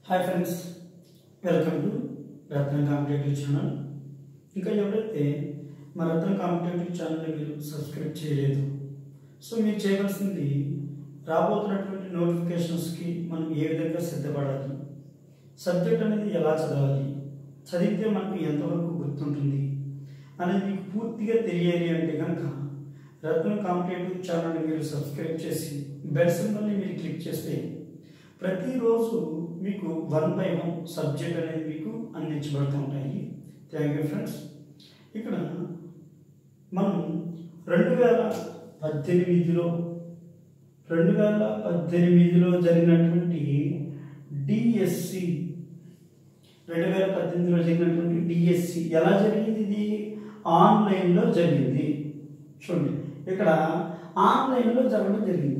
hi friends welcome to Ratna competitive channel ఇంకా ఎవరైతే మా రత్న కాంపిటేటివ్ ఛానల్ని మీరు సబ్స్క్రైబ్ చేయలేదు సో మీరు చేయవలసింది రాబోతున్నటువంటి నోటిఫికేషన్స్కి మనం ఏ విధంగా సిద్ధపడాలి సబ్జెక్ట్ అనేది ఎలా చదవాలి చదివితే మనకు ఎంతవరకు గుర్తుంటుంది అనేది మీకు పూర్తిగా తెలియాలి అంటే కనుక రత్న కాంపిటేటివ్ ఛానల్ని మీరు సబ్స్క్రైబ్ చేసి బెల్ సింబల్ని మీరు క్లిక్ చేస్తే ప్రతిరోజు మీకు వన్ బై వన్ సబ్జెక్ట్ అనేది మీకు అందించబడుతూ ఉంటాయి థ్యాంక్ యూ ఫ్రెండ్స్ ఇక్కడ మనం రెండు వేల పద్దెనిమిదిలో రెండు వేల పద్దెనిమిదిలో జరిగినటువంటి డిఎస్సి రెండు వేల పద్దెనిమిదిలో జరిగినటువంటి డిఎస్సి ఎలా జరిగింది ఇది ఆన్లైన్లో జరిగింది చూడండి ఇక్కడ ఆన్లైన్లో జరగడం జరిగింది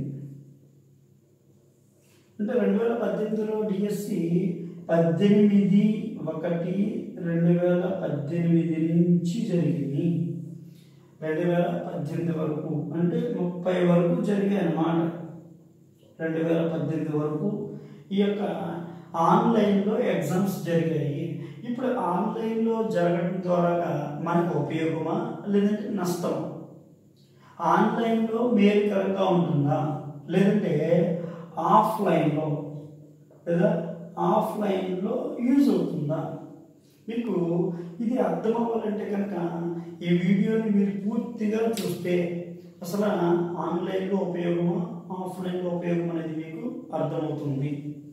అంటే రెండు వేల పద్దెనిమిదిలో డిఎస్సి పద్దెనిమిది ఒకటి రెండు వేల పద్దెనిమిది నుంచి జరిగింది రెండు వేల పద్దెనిమిది వరకు అంటే ముప్పై వరకు జరిగాయి అన్నమాట రెండు వేల పద్దెనిమిది వరకు ఈ యొక్క ఆన్లైన్లో ఎగ్జామ్స్ జరిగాయి ఇప్పుడు ఆన్లైన్లో జరగడం ద్వారా మనకు ఉపయోగమా లేదంటే నష్టమా ఆన్లైన్లో మేలుకరంగా ఉంటుందా లేదంటే ఆఫ్లైన్లో లేదా ఆఫ్లైన్లో యూజ్ అవుతుందా మీకు ఇది అర్థం అవ్వాలంటే కనుక ఈ వీడియోని మీరు పూర్తిగా చూస్తే అసలు ఆన్లైన్లో ఉపయోగమా ఆఫ్లైన్లో ఉపయోగం అనేది మీకు అర్థమవుతుంది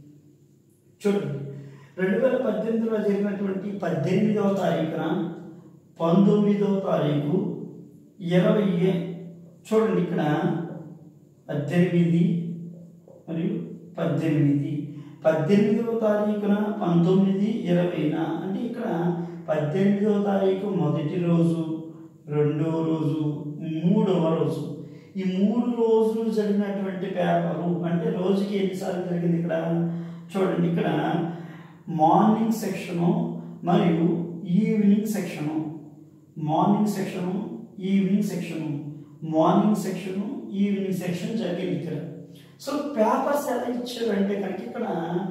చూడండి రెండు వేల పద్దెనిమిదిలో జరిగినటువంటి పద్దెనిమిదవ తారీఖున పంతొమ్మిదవ తారీఖు ఇరవై చూడండి ఇక్కడ పద్దెనిమిది మరియు పద్దెనిమిది పద్దెనిమిదవ తారీఖున పంతొమ్మిది ఇరవైన అంటే ఇక్కడ పద్దెనిమిదవ తారీఖు మొదటి రోజు రెండవ రోజు మూడవ రోజు ఈ మూడు రోజులు జరిగినటువంటి పేపరు అంటే రోజుకి ఎన్నిసార్లు జరిగింది ఇక్కడ చూడండి ఇక్కడ మార్నింగ్ సెక్షను మరియు evening section morning section evening section morning section evening section జరిగింది ఇక్కడ సో పేపర్స్ ఎలా ఇచ్చారు అంటే కనుక ఇక్కడ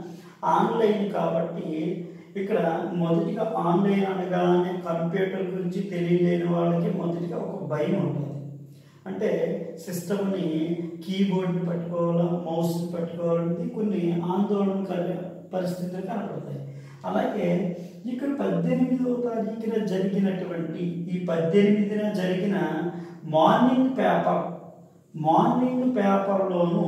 ఆన్లైన్ కాబట్టి ఇక్కడ మొదటిగా ఆన్లైన్ అనగానే కంప్యూటర్ గురించి తెలియలేని వాళ్ళకి మొదటిగా ఒక భయం ఉంటుంది అంటే సిస్టమ్ని కీబోర్డ్ని పట్టుకోవాలా మౌస్ని పట్టుకోవాలని కొన్ని ఆందోళన కలిగే పరిస్థితులు కనపడతాయి అలాగే ఇక్కడ పద్దెనిమిదవ తారీఖున జరిగినటువంటి ఈ పద్దెనిమిదిన జరిగిన మార్నింగ్ పేపర్ మార్నింగ్ పేపర్లోనూ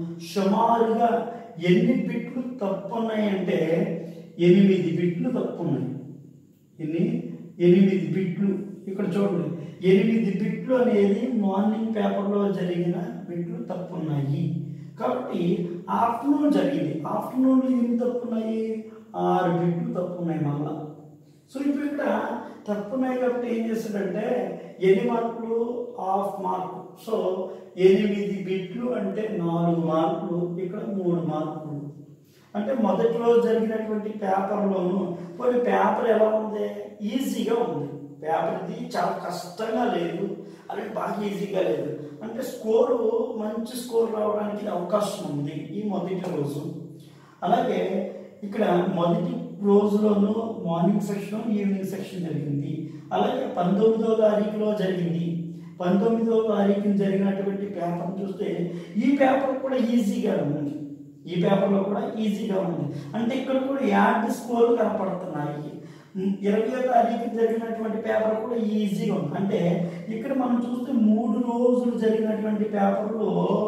సుమారుగా ఎన్ని బిట్లు తప్పున్నాయంటే ఎనిమిది బిట్లు తప్పున్నాయి ఎన్ని ఎనిమిది బిట్లు ఇక్కడ చూడండి ఎనిమిది బిట్లు అనేది మార్నింగ్ పేపర్లో జరిగిన బిట్లు తప్పున్నాయి కాబట్టి ఆఫ్టర్నూన్ జరిగింది ఆఫ్టర్నూన్లో ఎన్ని తప్పున్నాయి ఆరు బిట్లు తప్పున్నాయి మళ్ళా సో ఇప్పుడు ఇక్కడ తప్పున్నాయి కాబట్టి ఏం చేస్తాడంటే ఎన్ని మార్కులు హాఫ్ మార్కు సో ఎనిమిది బిట్లు అంటే నాలుగు మార్కులు ఇక్కడ మూడు మార్కులు అంటే మొదటి రోజు జరిగినటువంటి పేపర్లోను కొన్ని పేపర్ ఎలా ఉంది ఈజీగా ఉంది పేపర్ ఇది చాలా కష్టంగా లేదు అది బాగా ఈజీగా లేదు అంటే స్కోరు మంచి స్కోర్ రావడానికి అవకాశం ఉంది ఈ మొదటి రోజు అలాగే ఇక్కడ మొదటి రోజులోనూ మార్నింగ్ సెక్షన్ ఈవినింగ్ సెక్షన్ జరిగింది అలాగే పంతొమ్మిదవ తారీఖులో జరిగింది పంతొమ్మిదవ తారీఖున జరిగినటువంటి పేపర్ చూస్తే ఈ పేపర్ కూడా ఈజీగా ఉంది ఈ పేపర్లో కూడా ఈజీగా ఉంది అంటే ఇక్కడ కూడా యాడ్ స్కోర్ కనపడుతున్నాయి ఇరవై తారీఖు జరిగినటువంటి పేపర్ కూడా ఈజీగా ఉంది అంటే ఇక్కడ మనం చూస్తే మూడు రోజులు జరిగినటువంటి పేపర్లో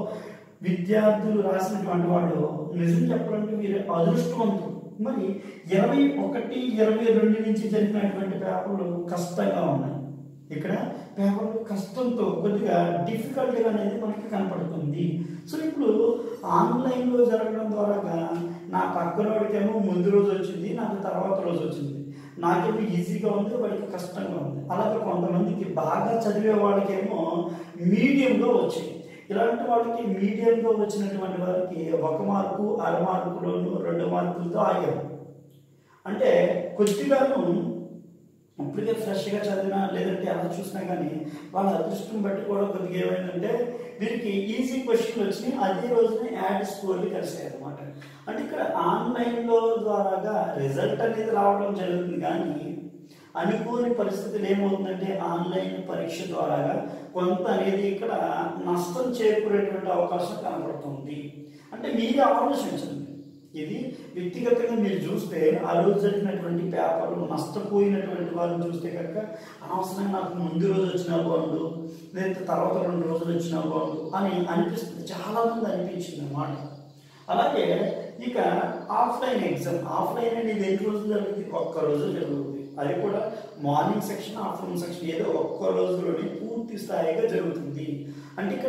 విద్యార్థులు రాసినటువంటి వాళ్ళు నిజం చెప్పాలంటే వీరు అదృష్టవంతులు మరి ఇరవై ఒకటి ఇరవై రెండు నుంచి జరిగినటువంటి పేపర్లు కష్టంగా ఉన్నాయి ఇక్కడ పేపర్లు కష్టంతో కొద్దిగా డిఫికల్ట్గా అనేది మనకి కనపడుతుంది సో ఇప్పుడు ఆన్లైన్లో జరగడం ద్వారా నా పక్కనోడికేమో ముందు రోజు వచ్చింది నాకు తర్వాత రోజు వచ్చింది నాకేమో ఈజీగా ఉంది వాడికి కష్టంగా ఉంది అలాగే కొంతమందికి బాగా చదివే వాళ్ళకేమో మీడియంగా వచ్చాయి ఇలాంటి వాళ్ళకి మీడియంగా వచ్చినటువంటి వారికి ఒక మార్కు అర మార్కులోను రెండు మార్కులతో ఆగారు అంటే కొద్దిగాను ఇప్పటికే ఫ్రెష్గా చదివినా లేదంటే ఎలా చూసినా కానీ వాళ్ళ అదృష్టం బట్టి కూడా కొద్దిగా ఏమైందంటే వీరికి ఈజీ క్వశ్చన్లు వచ్చినాయి అదే రోజున యాడ్ స్కోర్లు కలిసాయి అనమాట అంటే ఇక్కడ ఆన్లైన్లో ద్వారాగా రిజల్ట్ అనేది రావడం జరుగుతుంది కానీ అనుకోని పరిస్థితులు ఏమవుతుందంటే ఆన్లైన్ పరీక్ష ద్వారా కొంత అనేది ఇక్కడ నష్టం చేకూరేటువంటి అవకాశం కనబడుతుంది అంటే మీరే ఆలోచించండి ఇది వ్యక్తిగతంగా మీరు చూస్తే ఆ రోజు జరిగినటువంటి పేపర్లు నష్టపోయినటువంటి వాళ్ళని చూస్తే కనుక అనవసరంగా నాకు ముందు రోజు వచ్చినా బాగుండు లేదా తర్వాత రెండు రోజులు వచ్చినా బాగుండు అని అనిపిస్తుంది చాలా మంది అనిపించింది అన్నమాట అలాగే ఇక ఆఫ్లైన్ ఎగ్జామ్ ఆఫ్లైన్ అనేది ఎన్ని రోజులు జరుగుతుంది ఒక్క రోజు జరుగుతుంది అది కూడా మార్నింగ్ సెక్షన్ ఆఫ్టర్నూన్ సెక్షన్ ఏదో ఒక్క రోజులోనే పూర్తి స్థాయిగా జరుగుతుంది అంటే ఇక్కడ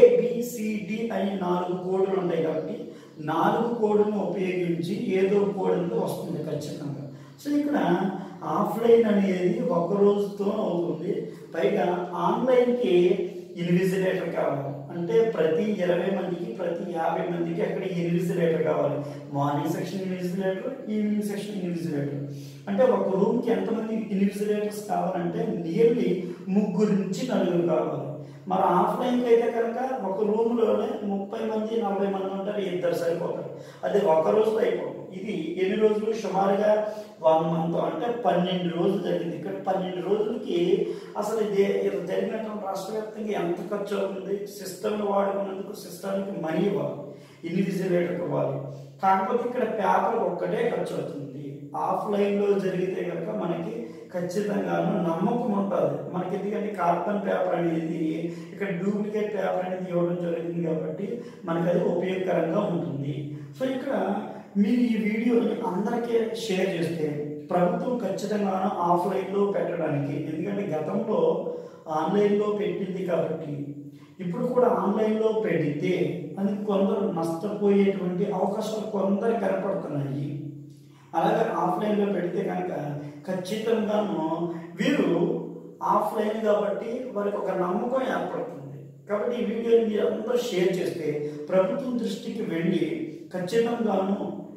ఏబిసిడి అనే నాలుగు కోడ్లు ఉంటాయి కాబట్టి నాలుగు కోడ్లను ఉపయోగించి ఏదో కోడ్ అనేది వస్తుంది ఖచ్చితంగా సో ఇక్కడ ఆఫ్లైన్ అనేది ఒక రోజుతో అవుతుంది పైగా ఆన్లైన్కి ఇన్విజిలేటర్ కావాలి అంటే ప్రతి ఇరవై మందికి ప్రతి యాభై మందికి అక్కడ ఇన్విజిలేటర్ కావాలి morning section invigilator evening section invigilator అంటే ఒక రూమ్కి ఎంతమంది ఇన్విజిలేటర్స్ కావాలంటే నియర్లీ ముగ్గురు నుంచి నలుగురు కావాలి మరి ఆఫ్లైన్కి అయితే కనుక ఒక రూమ్లోనే ముప్పై మంది నలభై మంది ఉంటారు ఇద్దరు సరిపోతారు అది ఒక రోజులో అయిపోతుంది ఇది ఎన్ని రోజులు సుమారుగా వన్ మంత్ అంటే పన్నెండు రోజులు జరిగింది ఇక్కడ పన్నెండు రోజులకి అసలు ఇది ఇది జరిగినటువంటి రాష్ట్ర వ్యాప్తంగా ఎంత ఖర్చు అవుతుంది సిస్టమ్ని వాడుకున్నందుకు సిస్టమ్కి మనీ ఇవ్వాలి ఇన్విజిలేటర్కి ఇవ్వాలి కాకపోతే ఇక్కడ పేపర్ ఒక్కటే ఖర్చు అవుతుంది ఆఫ్లైన్లో జరిగితే కనుక మనకి ఖచ్చితంగాను నమ్మకం ఉంటుంది మనకి ఎందుకంటే కార్బన్ పేపర్ అనేది ఇక్కడ డూప్లికేట్ పేపర్ అనేది ఇవ్వడం జరుగుతుంది కాబట్టి మనకి అది ఉపయోగకరంగా ఉంటుంది సో ఇక్కడ మీరు ఈ వీడియోని అందరికీ షేర్ చేస్తే ప్రభుత్వం ఖచ్చితంగా ఆఫ్లైన్లో పెట్టడానికి ఎందుకంటే గతంలో ఆన్లైన్లో పెట్టింది కాబట్టి ఇప్పుడు కూడా ఆన్లైన్లో పెడితే అది కొందరు నష్టపోయేటువంటి అవకాశాలు కొందరు కనపడుతున్నాయి అలాగే ఆఫ్లైన్లో పెడితే కనుక ఖచ్చితంగాను వీరు ఆఫ్లైన్ కాబట్టి వారికి ఒక నమ్మకం ఏర్పడుతుంది కాబట్టి ఈ వీడియోని మీరు అందరూ షేర్ చేస్తే ప్రభుత్వం దృష్టికి వెళ్ళి ఖచ్చితంగాను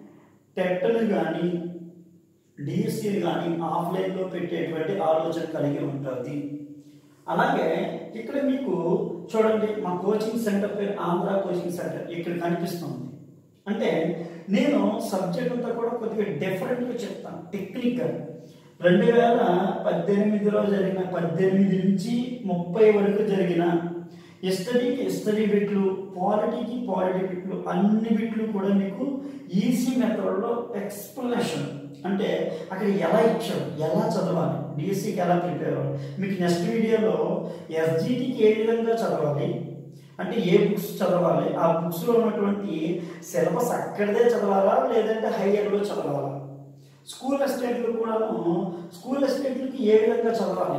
టెట్ని కానీ డిఎస్సీని కానీ ఆఫ్లైన్లో పెట్టేటువంటి ఆలోచన కలిగి ఉంటుంది అలాగే ఇక్కడ మీకు చూడండి మా కోచింగ్ సెంటర్ పేరు ఆంధ్ర కోచింగ్ సెంటర్ ఇక్కడ కనిపిస్తుంది అంటే నేను సబ్జెక్ట్ అంతా కూడా కొద్దిగా డిఫరెంట్గా చెప్తాను టెక్నిక్గా రెండు వేల పద్దెనిమిదిలో జరిగిన పద్దెనిమిది నుంచి ముప్పై వరకు జరిగిన హిస్టరీకి హిస్టరీ బిట్లు పాలిటీకి పాలిటీ బిట్లు అన్ని బిట్లు కూడా మీకు ఈజీ మెథడ్లో ఎక్స్ప్లెనేషన్ అంటే అక్కడ ఎలా ఇచ్చాడు ఎలా చదవాలి డిఎస్సికి ఎలా ప్రిపేర్ అవ్వాలి మీకు నెక్స్ట్ వీడియోలో ఎస్జిటికి ఏ విధంగా చదవాలి అంటే ఏ బుక్స్ చదవాలి ఆ బుక్స్లో ఉన్నటువంటి సిలబస్ అక్కడిదే చదవాలా లేదంటే హైయర్లో చదవాలా స్కూల్ ఎస్టేట్లు కూడాను స్కూల్ ఎస్టేట్లకి ఏ విధంగా చదవాలి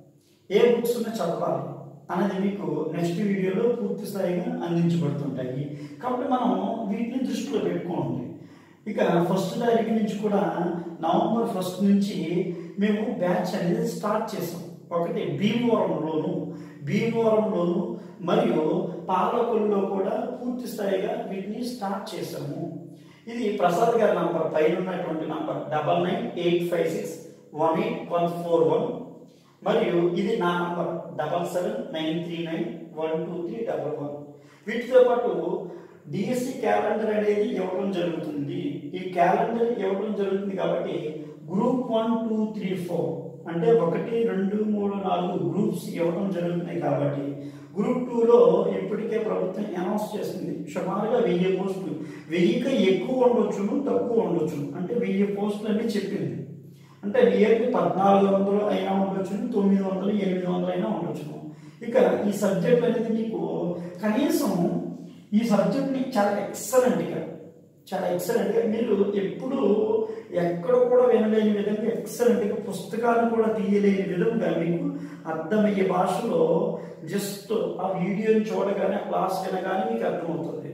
ఏ బుక్స్ చదవాలి అనేది మీకు నెక్స్ట్ వీడియోలో పూర్తి స్థాయిగా అందించబడుతుంటాయి కాబట్టి మనం వీటిని దృష్టిలో పెట్టుకోండి ఇక ఫస్ట్ తారీఖు నుంచి కూడా నవంబర్ ఫస్ట్ నుంచి మేము బ్యాచ్ అనేది స్టార్ట్ చేసాం ఒకటి భీమవరంలోను భీమవరంలోను మరియు పాలకొల్లులో కూడా పూర్తి స్థాయిగా వీటిని స్టార్ట్ చేసాము ఇది ప్రసాద్ గారి నంబర్ పైన ఉన్నటువంటి number double nine eight five six one eight one four one మరియు ఇది నా number double seven nine three nine one two three double one వీటితో పాటు డిఎస్సి క్యాలెండర్ అనేది ఇవ్వడం జరుగుతుంది ఈ క్యాలెండర్ ఇవ్వడం జరుగుతుంది కాబట్టి group one two three four అంటే ఒకటి రెండు మూడు నాలుగు గ్రూప్స్ ఇవ్వడం జరుగుతున్నాయి కాబట్టి గ్రూప్ టూలో ఇప్పటికే ప్రభుత్వం అనౌన్స్ చేసింది సుమారుగా వెయ్యి పోస్టులు వెయ్యికి ఎక్కువ ఉండొచ్చును తక్కువ ఉండొచ్చును అంటే వెయ్యి పోస్టులు అని చెప్పింది అంటే నియర్లీ పద్నాలుగు వందలు అయినా ఉండొచ్చును తొమ్మిది వందలు ఎనిమిది వందలు అయినా ఉండొచ్చును ఇక ఈ సబ్జెక్ట్ అనేది మీకు కనీసం ఈ సబ్జెక్ట్ని చాలా ఎక్సలెంట్గా చాలా ఎక్సలెంట్గా మీరు ఎప్పుడు ఎక్కడ కూడా వినలేని విధంగా ఎక్సలెంట్గా పుస్తకాలు కూడా తీయలేని విధంగా మీకు అర్థమయ్యే భాషలో జస్ట్ ఆ వీడియోని చూడగానే ఆ క్లాస్ వినగానే మీకు అర్థమవుతుంది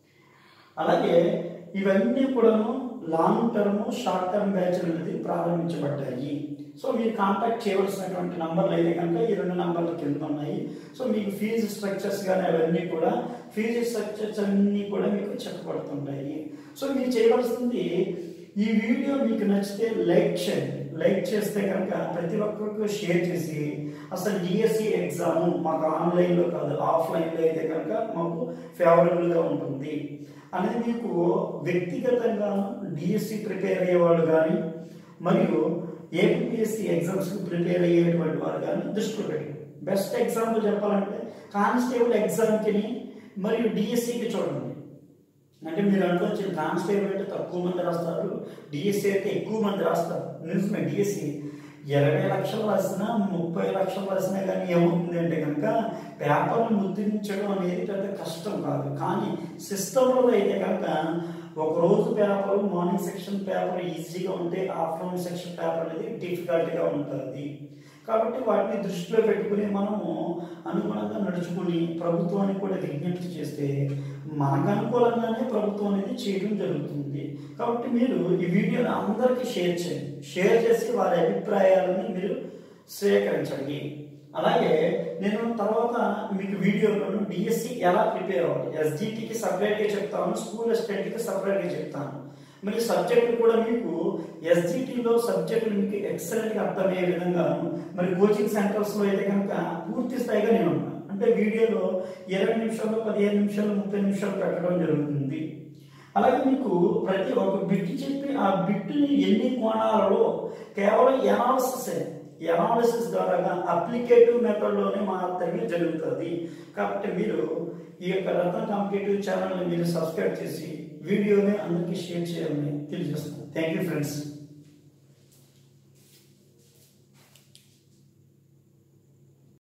అలాగే ఇవన్నీ కూడాను long term short term batch అనేది ప్రారంభించబడ్డాయి సో మీరు కాంటాక్ట్ చేయవలసినటువంటి నంబర్లు అయితే కనుక ఈ రెండు నంబర్లు కింద ఉన్నాయి సో మీకు ఫీజు స్ట్రక్చర్స్ కానీ అవన్నీ కూడా ఫీజు స్ట్రక్చర్స్ అన్నీ కూడా మీకు చెప్పబడుతుంటాయి సో మీరు చేయవలసింది ఈ వీడియో మీకు నచ్చితే లైక్ చేయండి లైక్ చేస్తే కనుక ప్రతి ఒక్కరికి షేర్ చేసి అసలు డిఎస్సి ఎగ్జామ్ మాకు ఆన్లైన్లో కాదు ఆఫ్లైన్లో అయితే కనుక మాకు ఫేవరబుల్గా ఉంటుంది అనేది మీకు వ్యక్తిగతంగా డిఎస్సి ప్రిపేర్ అయ్యేవాళ్ళు కానీ మరియు ఏపీఎస్సి ఎగ్జామ్స్కి ప్రిపేర్ అయ్యేటువంటి వారు కానీ దృష్టిలో పెట్టి బెస్ట్ ఎగ్జాంపుల్ చెప్పాలంటే కానిస్టేబుల్ ఎగ్జామ్కి మరియు డిఎస్సికి చూడండి అంటే మీరు అనుకోవచ్చు కానిస్టేబుల్ అంటే తక్కువ మంది రాస్తారు డిఎస్సి అయితే ఎక్కువ మంది రాస్తారు నిజమే డిఎస్సి ఇరవై లక్షలు రాసినా ముప్పై లక్షలు రాసినా కానీ ఏమవుతుంది అంటే కనుక పేపర్లు ముద్రించడం అనేది పెద్ద కష్టం కాదు కానీ సిస్టంలో అయితే కనుక ఒక రోజు పేపర్ మార్నింగ్ సెక్షన్ పేపర్ ఈజీగా ఉంటే ఆఫ్టర్నూన్ సెక్షన్ పేపర్ అనేది డిఫికల్ట్గా ఉంటుంది కాబట్టి వాటిని దృష్టిలో పెట్టుకుని మనము అనుగుణంగా నడుచుకుని ప్రభుత్వానికి కూడా విజ్ఞప్తి చేస్తే మనకు అనుకూలంగానే ప్రభుత్వం అనేది చేయడం జరుగుతుంది కాబట్టి మీరు ఈ వీడియోని అందరికీ షేర్ చేయండి షేర్ చేసి వారి అభిప్రాయాలను మీరు స్వీకరించండి అలాగే నేను తర్వాత మీకు వీడియోలోను డిఎస్సి ఎలా ప్రిపేర్ అవ్వాలి ఎస్జిటికి సపరేట్గా చెప్తాను స్కూల్ అసిస్టెంట్కి సపరేట్గా చెప్తాను మరి సబ్జెక్టులు కూడా మీకు ఎస్జిటిలో సబ్జెక్టులు మీకు ఎక్సలెంట్గా అర్థమయ్యే విధంగా మరి కోచింగ్ సెంటర్స్లో అయితే కనుక పూర్తి స్థాయిగా నేను ఉన్నాను అంటే వీడియోలో ఇరవై నిమిషాలు పదిహేను నిమిషాలు ముప్పై నిమిషాలు పెట్టడం జరుగుతుంది అలాగే మీకు ప్రతి ఒక్క బిట్ చెప్పి ఆ బిట్ని ఎన్ని కోణాలలో కేవలం ఎనాలిసిస్ ఎనాలిసిస్ ద్వారా అప్లికేటివ్ మెథడ్లోనే మాత్రమే జరుగుతుంది కాబట్టి మీరు ఈ యొక్క రత్న కాంపిటేటివ్ ఛానల్ని మీరు సబ్స్క్రైబ్ చేసి వీడియోని అందరికీ షేర్ చేయాలని తెలియజేస్తాను థ్యాంక్ యూ ఫ్రెండ్స్